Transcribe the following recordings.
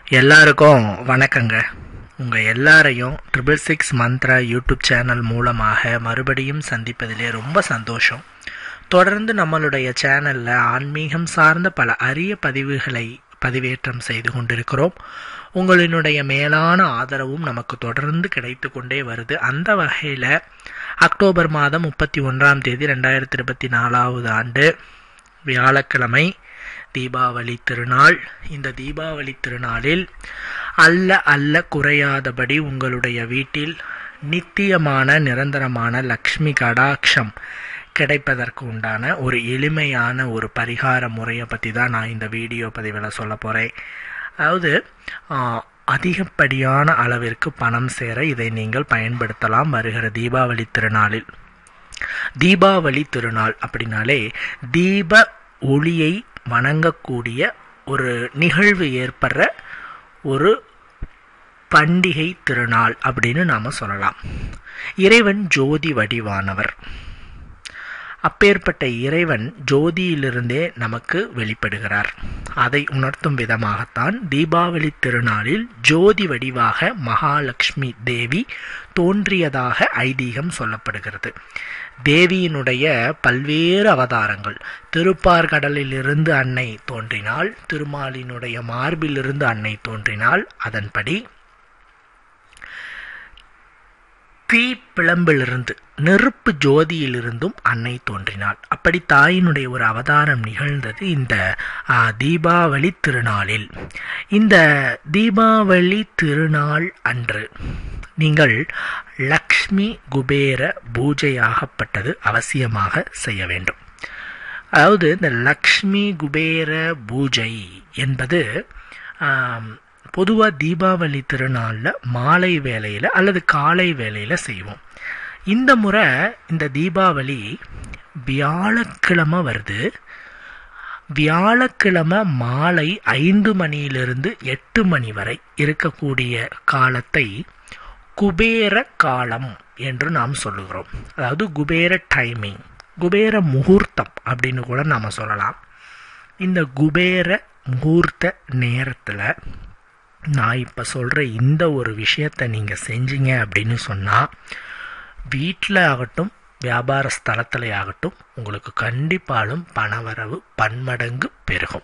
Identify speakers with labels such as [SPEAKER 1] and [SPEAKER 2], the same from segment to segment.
[SPEAKER 1] எல்லாருக்கும் வணக்கங்க உங்கள் எல்லாரையும் triple six Mantra YouTube channel மூலமாக மறுபடியும் சந்திப்பதிலே ரொம்ப சந்தோஷம் தொடர்ந்து நம்மளுடைய சேனலில் ஆன்மீகம் சார்ந்த பல அரிய பதிவுகளை பதிவேற்றம் செய்து கொண்டிருக்கிறோம் உங்களினுடைய மேலான ஆதரவும் நமக்கு தொடர்ந்து கிடைத்து கொண்டே வருது அந்த வகையில் அக்டோபர் மாதம் முப்பத்தி ஒன்றாம் தேதி ரெண்டாயிரத்தி இருபத்தி நாலாவது ஆண்டு வியாழக்கிழமை தீபாவளி திருநாள் இந்த தீபாவளி திருநாளில் அல்ல அல்ல குறையாதபடி உங்களுடைய வீட்டில் நித்தியமான நிரந்தரமான லக்ஷ்மி கடாட்சம் கிடைப்பதற்கு உண்டான ஒரு எளிமையான ஒரு பரிகார முறையை பற்றி தான் நான் இந்த வீடியோ பதிவில் சொல்ல போகிறேன் அதாவது அதிகப்படியான அளவிற்கு பணம் சேர இதை நீங்கள் பயன்படுத்தலாம் வருகிற தீபாவளி திருநாளில் தீபாவளி திருநாள் அப்படின்னாலே தீப ஒளியை வணங்கக்கூடிய ஒரு நிகழ்வு ஏற்படுற ஒரு பண்டிகை திருநாள் அப்படின்னு நாம் சொல்லலாம் இறைவன் ஜோதி வடிவானவர் அப்பேற்பட்ட இறைவன் ஜோதியிலிருந்தே நமக்கு வெளிப்படுகிறார் அதை உணர்த்தும் விதமாகத்தான் தீபாவளி திருநாளில் ஜோதி வடிவாக மகாலட்சுமி தேவி தோன்றியதாக ஐதீகம் சொல்லப்படுகிறது தேவியினுடைய பல்வேறு அவதாரங்கள் திருப்பார்கடலிலிருந்து அன்னை தோன்றினால் திருமாலினுடைய மார்பிலிருந்து அன்னை தோன்றினால் அதன்படி தீ பிளம்பிலிருந்து நெருப்பு ஜோதியிலிருந்தும் அன்னை தோன்றினாள் அப்படி தாயினுடைய ஒரு அவதாரம் நிகழ்ந்தது இந்த தீபாவளி திருநாளில் இந்த தீபாவளி திருநாள் அன்று நீங்கள் லக்ஷ்மி குபேர பூஜையாகப்பட்டது அவசியமாக செய்ய வேண்டும் அதாவது இந்த லக்ஷ்மி குபேர பூஜை என்பது பொதுவாக தீபாவளி திருநாளில் மாலை வேலையில் அல்லது காலை வேலையில் செய்வோம் இந்த முறை இந்த தீபாவளி வியாழக்கிழமை வருது வியாழக்கிழமை மாலை ஐந்து மணியிலிருந்து எட்டு மணி வரை இருக்கக்கூடிய காலத்தை குபேர காலம் என்று நாம் சொல்லுகிறோம் அதாவது குபேர டைமிங் குபேர முகூர்த்தம் அப்படின்னு கூட நாம் சொல்லலாம் இந்த குபேர முகூர்த்த நேரத்தில் நான் இப்போ சொல்கிற இந்த ஒரு விஷயத்தை நீங்கள் செஞ்சீங்க அப்படின்னு சொன்னால் வீட்டில் ஆகட்டும் வியாபார ஸ்தலத்தில் ஆகட்டும் உங்களுக்கு கண்டிப்பாலும் பணவரவு பன்மடங்கு பெருகும்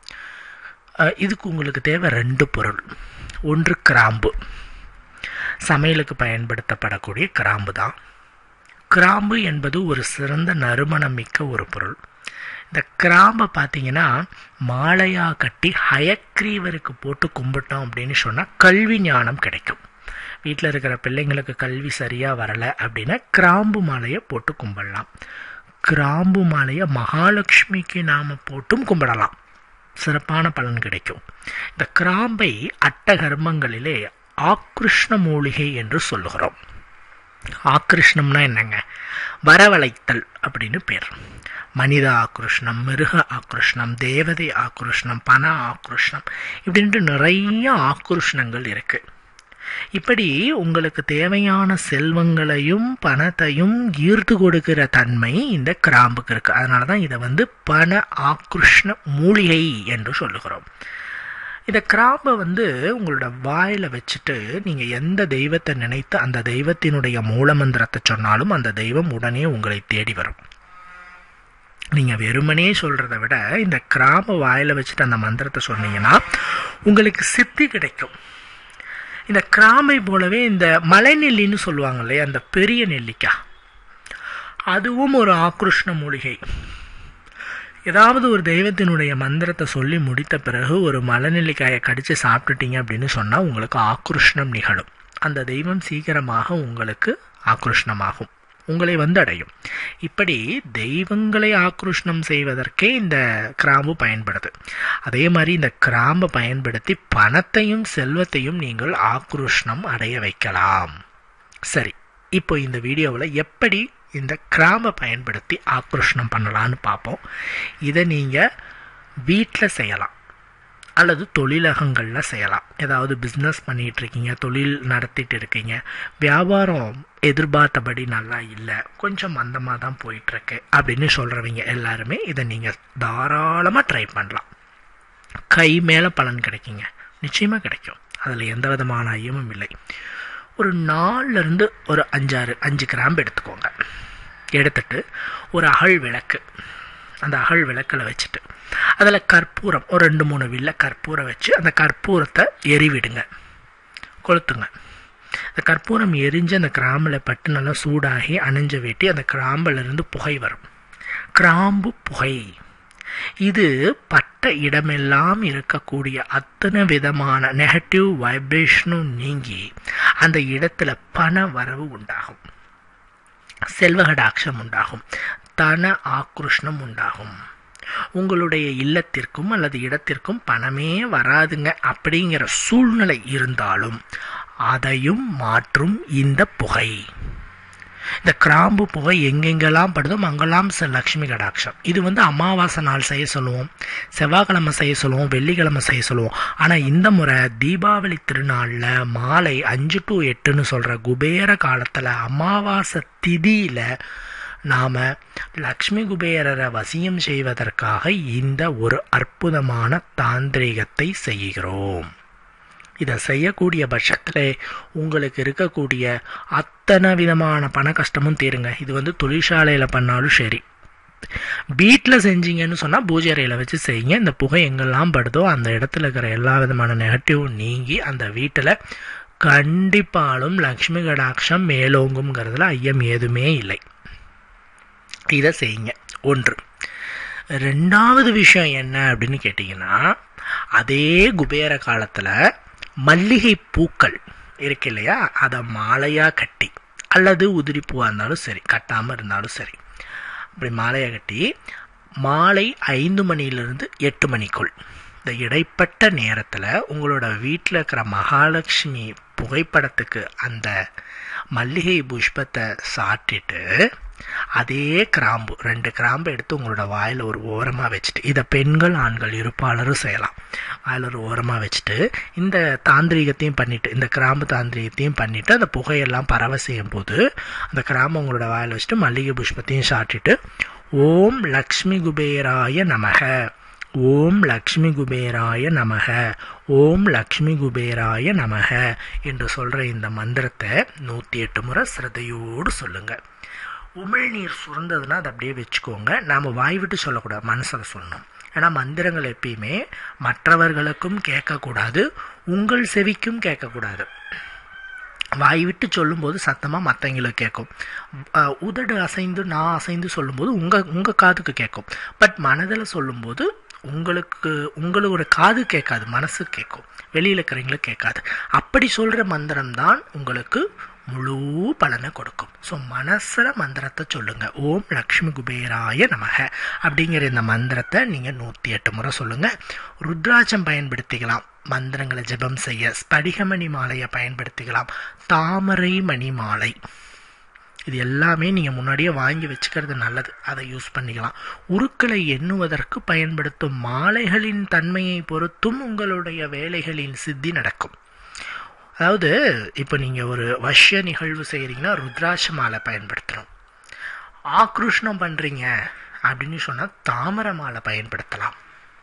[SPEAKER 1] இதுக்கு உங்களுக்கு தேவை ரெண்டு பொருள் ஒன்று கிராம்பு சமையலுக்கு பயன்படுத்தப்படக்கூடிய கிராம்பு தான் கிராம்பு என்பது ஒரு சிறந்த நறுமணம் மிக்க ஒரு பொருள் இந்த கிராம்பை பார்த்தீங்கன்னா மாலையாக கட்டி ஹயக்ரீவருக்கு போட்டு கும்பிட்டோம் அப்படின்னு சொன்னால் கல்வி ஞானம் கிடைக்கும் வீட்டில் இருக்கிற பிள்ளைங்களுக்கு கல்வி சரியாக வரலை அப்படின்னா கிராம்பு மாலையை போட்டு கும்பிடலாம் கிராம்பு மாலையை மகாலட்சுமிக்கு நாம் போட்டும் கும்பிடலாம் சிறப்பான பலன் கிடைக்கும் இந்த கிராம்பை அட்டகர்மங்களிலே ஆக்ருஷ்ண மூலிகை என்று சொல்லுகிறோம் ஆக்ருஷ்ணம்னா என்னங்க வரவழைத்தல் அப்படின்னு பேர் மனித ஆக்ருஷ்ணம் மிருக ஆக்ருஷ்ணம் தேவதை ஆக்ருஷ்ணம் பண ஆக்ருஷ்ணம் இப்படின்ட்டு நிறைய ஆக்ருஷ்ணங்கள் இருக்கு இப்படி உங்களுக்கு தேவையான செல்வங்களையும் பணத்தையும் ஈர்த்து கொடுக்கிற தன்மை இந்த கிராம்புக்கு இருக்கு அதனால தான் இதை வந்து பண ஆக்ருஷ்ண மூலிகை என்று சொல்லுகிறோம் இந்த கிராம்பை வந்து உங்களோட வாயில் வச்சுட்டு நீங்கள் எந்த தெய்வத்தை நினைத்து அந்த தெய்வத்தினுடைய மூலமந்திரத்தை சொன்னாலும் அந்த தெய்வம் உடனே உங்களை தேடி வரும் நீங்கள் வெறுமனே சொல்கிறத விட இந்த கிராம்பை வாயில் வச்சுட்டு அந்த மந்திரத்தை சொன்னீங்கன்னா உங்களுக்கு சித்தி கிடைக்கும் இந்த கிராம்பை போலவே இந்த மலை நெல்லின்னு சொல்லுவாங்க இல்லையா அந்த பெரிய நெல்லிக்காய் அதுவும் ஒரு ஆக்ருஷ்ண மூலிகை ஏதாவது ஒரு தெய்வத்தினுடைய மந்திரத்தை சொல்லி முடித்த பிறகு ஒரு மலநெல்லிக்காயை கடித்து சாப்பிட்டுட்டீங்க அப்படின்னு சொன்னால் உங்களுக்கு ஆக்ருஷ்ணம் நிகழும் அந்த தெய்வம் சீக்கிரமாக உங்களுக்கு ஆக்ருஷ்ணமாகும் உங்களை வந்து அடையும் இப்படி தெய்வங்களை ஆக்ருஷ்ணம் செய்வதற்கே இந்த கிராம்பு பயன்படுது அதே மாதிரி இந்த கிராம்பை பயன்படுத்தி பணத்தையும் செல்வத்தையும் நீங்கள் ஆக்ருஷ்ணம் அடைய வைக்கலாம் சரி இப்போ இந்த வீடியோவில் எப்படி இந்த கிராம்பை பயன்படுத்தி ஆக்ருஷ்ணம் பண்ணலான்னு பார்ப்போம் இதை நீங்கள் வீட்டில் செய்யலாம் அல்லது தொழிலகங்களில் செய்யலாம் ஏதாவது பிஸ்னஸ் பண்ணிகிட்டு இருக்கீங்க தொழில் நடத்திட்டு இருக்கீங்க வியாபாரம் எதிர்பார்த்தபடி நல்லா இல்லை கொஞ்சம் மந்தமாக தான் போயிட்டுருக்கு அப்படின்னு சொல்கிறவங்க எல்லாருமே இதை நீங்கள் தாராளமாக ட்ரை பண்ணலாம் கை மேலே பலன் கிடைக்குங்க நிச்சயமாக கிடைக்கும் அதில் எந்த விதமான ஐயமும் இல்லை ஒரு நாலுலேருந்து ஒரு அஞ்சாறு அஞ்சு கிராம்பு எடுத்துக்கோங்க எடுத்துட்டு ஒரு அகல் விளக்கு அந்த அகல் விளக்கில் வச்சுட்டு அதில் கற்பூரம் ஒரு ரெண்டு மூணு வில்ல கற்பூரம் வச்சு அந்த கற்பூரத்தை எரிவிடுங்க கொளுத்துங்க அந்த கற்பூரம் எரிஞ்சு அந்த கிராம்பில் பட்டு நல்லா சூடாகி அணைஞ்ச வேட்டி அந்த கிராம்பிலிருந்து புகை வரும் கிராம்பு புகை இது பட்ட இடமெல்லாம் இருக்கக்கூடிய அத்தனை விதமான நெகட்டிவ் வைப்ரேஷனும் நீங்கி அந்த இடத்துல பண வரவு உண்டாகும் செல்வகடாட்சம் உண்டாகும் தன ஆக்ருஷ்ணம் உண்டாகும் உங்களுடைய இல்லத்திற்கும் அல்லது இடத்திற்கும் பணமே வராதுங்க அப்படிங்கிற சூழ்நிலை இருந்தாலும் அதையும் மாற்றும் இந்த புகை இந்த கிராம்பு புகை எங்கெங்கெல்லாம் படுதோ அங்கெல்லாம் ச- லக்ஷ்மி கடாட்சம் இது வந்து அமாவாசை நாள் செய்ய சொல்லுவோம் செவ்வாய்க்கிழமை செய்ய சொல்லுவோம் வெள்ளிக்கிழமை செய்ய சொல்லுவோம் ஆனால் இந்த முறை தீபாவளி திருநாளில் மாலை அஞ்சு டு எட்டுன்னு சொல்கிற குபேர காலத்தில் அமாவாசை திதியில் நாம் லக்ஷ்மி குபேரரை வசியம் செய்வதற்காக இந்த ஒரு அற்புதமான தாந்திரிகத்தை செய்கிறோம் இதை செய்யக்கூடிய பட்சத்தில் உங்களுக்கு இருக்கக்கூடிய அத்தனை விதமான பண கஷ்டமும் தீருங்க இது வந்து தொழிற்சாலையில் பண்ணாலும் சரி வீட்டில் செஞ்சீங்கன்னு சொன்னால் பூஜை அறையில் வச்சு செய்யுங்க இந்த புகை எங்கெல்லாம் படுதோ அந்த இடத்துல இருக்கிற எல்லா விதமான நெகட்டிவும் நீங்கி அந்த வீட்டில் கண்டிப்பாலும் லக்ஷ்மி கடாட்சம் மேலோங்குங்கிறதுல ஐயம் ஏதுமே இல்லை இதை செய்யுங்க ஒன்று ரெண்டாவது விஷயம் என்ன அப்படின்னு கேட்டிங்கன்னா அதே குபேர காலத்தில் மல்லிகை பூக்கள் இருக்கு இல்லையா அதை மாலையாக கட்டி அல்லது உதிரி பூவாக இருந்தாலும் சரி கட்டாமல் இருந்தாலும் சரி அப்படி மாலையை கட்டி மாலை ஐந்து மணியிலிருந்து எட்டு மணிக்குள் இந்த இடைப்பட்ட நேரத்தில் உங்களோட வீட்டில் இருக்கிற மகாலட்சுமி புகைப்படத்துக்கு அந்த மல்லிகை புஷ்பத்தை சாட்டிட்டு அதே கிராம்பு ரெண்டு கிராம்பு எடுத்து உங்களோட வாயில் ஒரு ஓரமாக வச்சுட்டு இதை பெண்கள் ஆண்கள் இருப்பாளரும் செய்யலாம் வாயில் ஒரு ஓரமாக வச்சுட்டு இந்த தாந்திரீகத்தையும் பண்ணிட்டு இந்த கிராம்பு தாந்திரீகத்தையும் பண்ணிட்டு அந்த புகையெல்லாம் பரவ செய்யும் போது அந்த கிராம்பு உங்களோட வாயில் வச்சுட்டு மல்லிகை புஷ்பத்தையும் சாட்டிட்டு ஓம் லக்ஷ்மி குபேராய நமக ஓம் லக்ஷ்மி குபேராய நமக ஓம் லக்ஷ்மி குபேராய நமக என்று சொல்கிற இந்த மந்திரத்தை நூற்றி எட்டு முறை சிரதையோடு சொல்லுங்கள் உமிழ்நீர் சுரந்ததுன்னா அதை அப்படியே வச்சுக்கோங்க நாம் வாய் விட்டு சொல்லக்கூடாது மனசில் சொல்லணும் ஏன்னா மந்திரங்கள் எப்பயுமே மற்றவர்களுக்கும் கேட்கக்கூடாது உங்கள் செவிக்கும் கேட்கக்கூடாது வாய் விட்டு சொல்லும்போது சத்தமாக மற்றவங்களுக்கு கேட்கும் அஹ் உதடு அசைந்து நான் அசைந்து சொல்லும்போது உங்கள் உங்கள் காதுக்கு கேட்கும் பட் மனதில் சொல்லும்போது உங்களுக்கு உங்களோட காது கேட்காது மனசு கேட்கும் வெளியில் இருக்கிறவங்களுக்கு கேட்காது அப்படி சொல்கிற மந்திரம் தான் உங்களுக்கு முழு பலனை கொடுக்கும் ஸோ மனசில் மந்திரத்தை சொல்லுங்கள் ஓம் லக்ஷ்மி குபேராய நமக அப்படிங்கிற இந்த மந்திரத்தை நீங்கள் நூற்றி எட்டு முறை சொல்லுங்கள் ருத்ராட்சம் பயன்படுத்திக்கலாம் மந்திரங்களை ஜெபம் செய்ய ஸ்படிகமணி மாலையை பயன்படுத்திக்கலாம் தாமரை மணி மாலை இது எல்லாமே நீங்கள் முன்னாடியே வாங்கி வச்சுக்கிறது நல்லது அதை யூஸ் பண்ணிக்கலாம் உருக்களை எண்ணுவதற்கு பயன்படுத்தும் மாலைகளின் தன்மையை பொறுத்தும் உங்களுடைய வேலைகளின் சித்தி நடக்கும் அதாவது இப்போ நீங்கள் ஒரு வஷ்ய நிகழ்வு செய்கிறீங்கன்னா ருத்ராட்ச மாலை பயன்படுத்தணும் ஆக்ருஷ்ணம் பண்ணுறீங்க அப்படின்னு சொன்னால் தாமரை மாலை பயன்படுத்தலாம்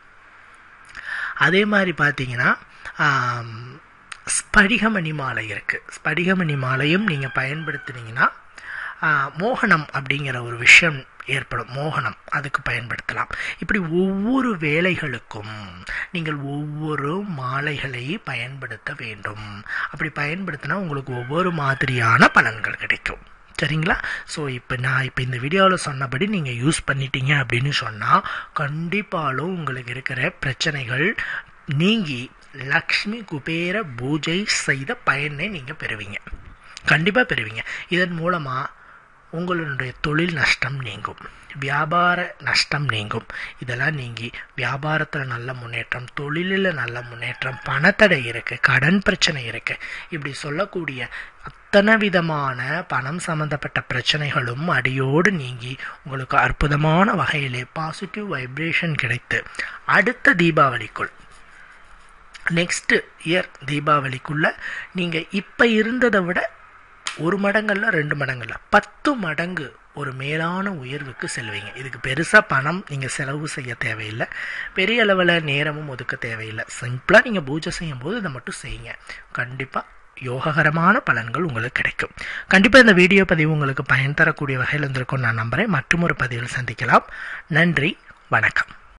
[SPEAKER 1] அதே மாதிரி பார்த்தீங்கன்னா ஆம், ஸ்படிகமணி மாலை இருக்குது ஸ்படிகமணி மாலையும் நீங்கள் பயன்படுத்துனீங்கன்னா ஆ, மோகனம் அப்படிங்கிற ஒரு விஷயம் ஏற்படும் மோகனம் அதுக்கு பயன்படுத்தலாம் இப்படி ஒவ்வொரு வேலைகளுக்கும் நீங்கள் ஒவ்வொரு மாலைகளை பயன்படுத்த வேண்டும் அப்படி பயன்படுத்தினா உங்களுக்கு ஒவ்வொரு மாதிரியான பலன்கள் கிடைக்கும் சரிங்களா ஸோ இப்போ நான் இப்போ இந்த வீடியோவில் சொன்னபடி நீங்கள் யூஸ் பண்ணிட்டீங்க அப்படின்னு சொன்னால் கண்டிப்பாலும் உங்களுக்கு இருக்கிற பிரச்சனைகள் நீங்கி லக்ஷ்மி குபேர பூஜை செய்த பயனை நீங்கள் பெறுவீங்க கண்டிப்பாக பெறுவீங்க இதன் மூலமாக உங்களுடைய தொழில் நஷ்டம் நீங்கும் வியாபார நஷ்டம் நீங்கும் இதெல்லாம் நீங்கி வியாபாரத்தில் நல்ல முன்னேற்றம் தொழிலில் நல்ல முன்னேற்றம் பணத்தடை இருக்குது கடன் பிரச்சனை இருக்குது இப்படி சொல்லக்கூடிய அத்தனை விதமான பணம் சம்பந்தப்பட்ட பிரச்சனைகளும் அடியோடு நீங்கி உங்களுக்கு அற்புதமான வகையிலே பாசிட்டிவ் வைப்ரேஷன் கிடைத்து அடுத்த தீபாவளிக்குள் நெக்ஸ்ட் இயர் தீபாவளிக்குள்ள நீங்கள் இப்போ இருந்ததை விட ஒரு மடங்கள்ல ரெண்டு மடங்கள்ல பத்து மடங்கு ஒரு மேலான உயர்வுக்கு செல்வீங்க இதுக்கு பெருசாக பணம் நீங்கள் செலவு செய்ய தேவையில்லை பெரிய அளவில் நேரமும் ஒதுக்க தேவையில்லை சிம்பிளாக நீங்கள் பூஜை செய்யும் போது இதை மட்டும் செய்யுங்க கண்டிப்பாக யோககரமான பலன்கள் உங்களுக்கு கிடைக்கும் கண்டிப்பாக இந்த வீடியோ பதிவு உங்களுக்கு பயன் தரக்கூடிய வகையில் இருந்திருக்கும் நான் நம்புகிறேன் மற்றும் ஒரு பதிவில் சந்திக்கலாம் நன்றி வணக்கம்